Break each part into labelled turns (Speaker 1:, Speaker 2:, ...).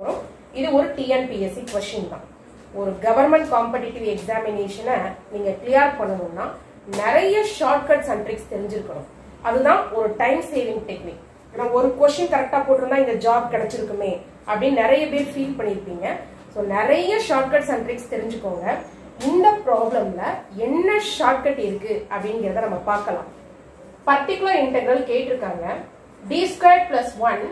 Speaker 1: வரும். இது ஒரு டிஎன்பிஎஸ்சி கொஸ்டின் தான் ஒரு கவர்மெண்ட் காம்படிட்டிவ் எக்ஸாமினேஷனை நீங்க கிளியர் பண்ணணும்னா நிறைய ஷார்ட்கட்ஸ் அண்ட் ட்ரிக்ஸ் தெரிஞ்சிருக்கணும் அதுதான் ஒரு டைம் சேவிங் டெக்னிக் ஏன்னா ஒரு கொஸ்டின் கரெக்டா போட்டிருந்தா இந்த ஜாப் கிடைச்சிருக்குமே அப்படின்னு நிறைய பேர் ஃபீல் பண்ணியிருப்பீங்க ஸோ நிறைய ஷார்ட்கட்ஸ் அண்ட் ட்ரிக்ஸ் தெரிஞ்சுக்கோங்க இந்த ப்ராப்ளம்ல என்ன ஷார்ட்கட் இருக்கு அப்படிங்கிறத நம்ம பார்க்கலாம் பர்டிகுலர் இன்டெக்ரல் கேட்டிருக்காங்க t square plus one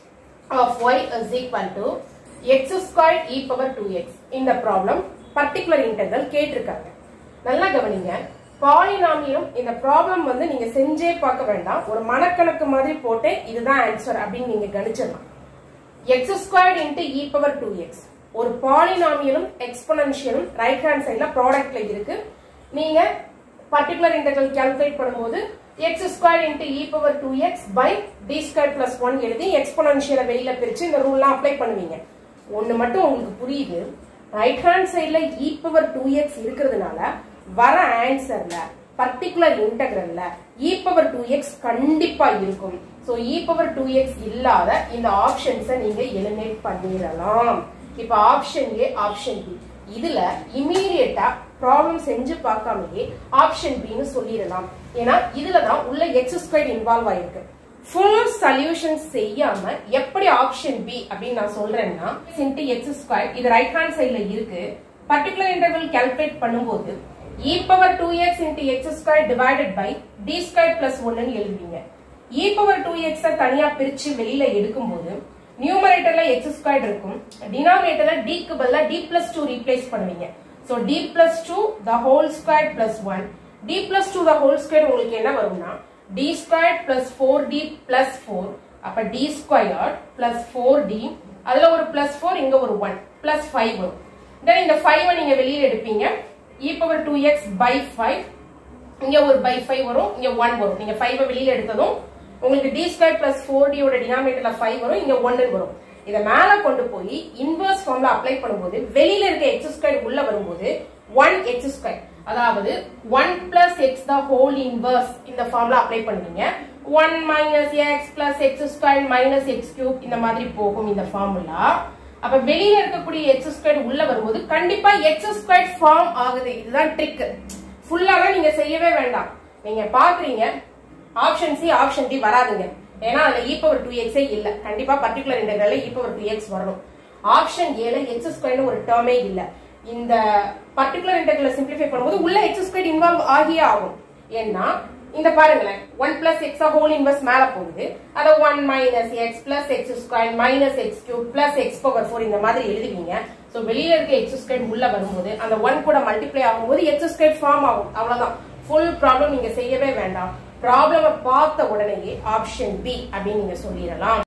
Speaker 1: of y is equal to x squared e power 2x இந்த ப்ராப்ளம் பர்டிகுலர் இன்டெக்ரல் கேட்டிருக்காங்க நல்லா கவனிங்க பாலினாமியம் இந்த ப்ராப்ளம் வந்து நீங்க செஞ்சே பார்க்க வேண்டாம் ஒரு மனக்கணக்கு மாதிரி போட்டு இதுதான் ஆன்சர் அப்படின்னு நீங்க கணிச்சிடலாம் x squared into e power two x ஒரு பாலினாமியலும் எக்ஸ்பொனன்ஷியலும் ரைட் ஹேண்ட் சைட்ல ப்ராடக்ட்ல இருக்கு நீங்க பர்டிகுலர் இன்டெக்ரல் கால்குலேட் பண்ணும்போது x square into e power two x by t square plus one எழுதி எக்ஸ்பொனன்ஷியலை வெளியில பிரிச்சு இந்த ரூல்லாம் அப்ளை பண்ணுவீங்க ஒண்ணு மட்டும் உங்களுக்கு புரியுது ரைட் ஹேண்ட் சைட்ல இ பவர் டூ எக்ஸ் இருக்கிறதுனால வர ஆன்சர்ல பர்டிகுலர் இன்டெக்ரல்ல இ பவர் டூ எக்ஸ் கண்டிப்பா இருக்கும் so e power two x இல்லாத இந்த ஆப்ஷன்ஸை நீங்க எலிமினேட் பண்ணிடலாம் இப்ப ஆப்ஷன் ஏ ஆப்ஷன் பி இதுல இமீடியட்டா ப்ராப்ளம் செஞ்சு பார்க்காமயே ஆப்ஷன் பின்னு சொல்லிடலாம் ஏன்னா இதுல தான் உள்ள எக்ஸ் ஸ்கொயர் இன்வால்வ் ஆயிருக்கு ஃபுல் சொல்யூஷன் செய்யாம எப்படி ஆப்ஷன் பி அப்படின்னு நான் சொல்றேன்னா இன்ட்டு எக்ஸ் ஸ்கொயர் இது ரைட் ஹேண்ட் சைட்ல இருக்கு பர்டிகுலர் இன்டர்வல் கால்குலேட் பண்ணும்போது e power two x into x square divided by t square plus ஒன்னு எழுதுவீங்க இ பவர் டூ எக்ஸ தனியா பிரிச்சு வெளியில எடுக்கும்போது நியூமரேட்டர்ல எக்ஸ் ஸ்கொயர் இருக்கும் டினாமினேட்டர்ல டிக்கு பதிலா டி பிளஸ் டூ ரீப்ளேஸ் பண்ணுவீங்க so t plus two the whole square plus one t plus two the whole square உங்களுக்கு என்ன வரும்னா t square plus four t plus four அப்ப t square plus four t அதுல ஒரு plus four இங்க ஒரு one plus five வரும் தென் இந்த ஃபைவ் நீங்க வெளியில எடுப்பீங்க e power two x by five இங்க ஒரு பை ஃபைவ் வரும் இங்க ஒன் வரும் நீங்க ஃபைவ் வெளியில எடுத்ததும் உங்களுக்கு டி ஸ்கொயர் பிளஸ் ஃபோர் டியோட டினாமினேட்டர்ல ஃபைவ் வரும் இங்க ஒன்னு வரும் இதை மேல கொண்டு போய் இன்வர்ஸ் ஃபார்ம்ல அப்ளை பண்ணும்போது வெளியில இருக்க எக்ஸ் ஸ்கொயர் உள்ள வரும்போது ஒன் எக்ஸ் ஸ்கொயர் அதாவது one plus x the whole inverse இந்த ஃபார்ம்ல அப்ளை பண்ணுவீங்க one minus x plus x square minus x cube இந்த மாதிரி போகும் இந்த ஃபார்முலா அப்ப வெளியில இருக்கக்கூடிய எக்ஸ் ஸ்கொயர் உள்ள வரும்போது கண்டிப்பா எக்ஸ் ஸ்கொயர் ஃபார்ம் ஆகுது இதுதான் ட்ரிக் ஃபுல்லாவே நீங்க செய்யவே வேண்டாம் நீங்க பாக்குறீங்க ஆப்ஷன் சி ஆப்ஷன் டி வராதுங்க ஏன்னா அதுல இ பவர் டூ எக்ஸே இல்ல கண்டிப்பா பர்டிகுலர் இன்டெகிரல்ல இ பவர் டூ எக்ஸ் வரணும் ஆப்ஷன் ஏல எக்ஸ் ஸ்கொயர்னு ஒரு டேர்மே இல்ல இந்த பர்டிகுலர் இன்டெகிரல் சிம்பிளிஃபை பண்ணும்போது உள்ள எக்ஸ் ஸ்கொயர் இன்வால்வ் ஆகியே ஆகும் ஏன்னா இந்த பாருங்களேன் one plus x whole inverse மேல போகுது அத one minus x plus x square minus x cube plus x power four இந்த மாதிரி எழுதுவீங்க சோ வெளியில இருக்க எக்ஸ் ஸ்கொயர் உள்ள வரும்போது அந்த ஒன் கூட மல்டிப்ளை ஆகும்போது எக்ஸ் ஸ்கொயர் ஃபார்ம் ஆகும் அவ்வளவுதான் ஃபுல் ப்ராப்ளம் நீங்க செய்யவே வேண்டாம் ப்ராப்ளம பார்த்த உடனேயே ஆப்ஷன் பி அப்படின்னு நீங்க சொல்லிடலாம்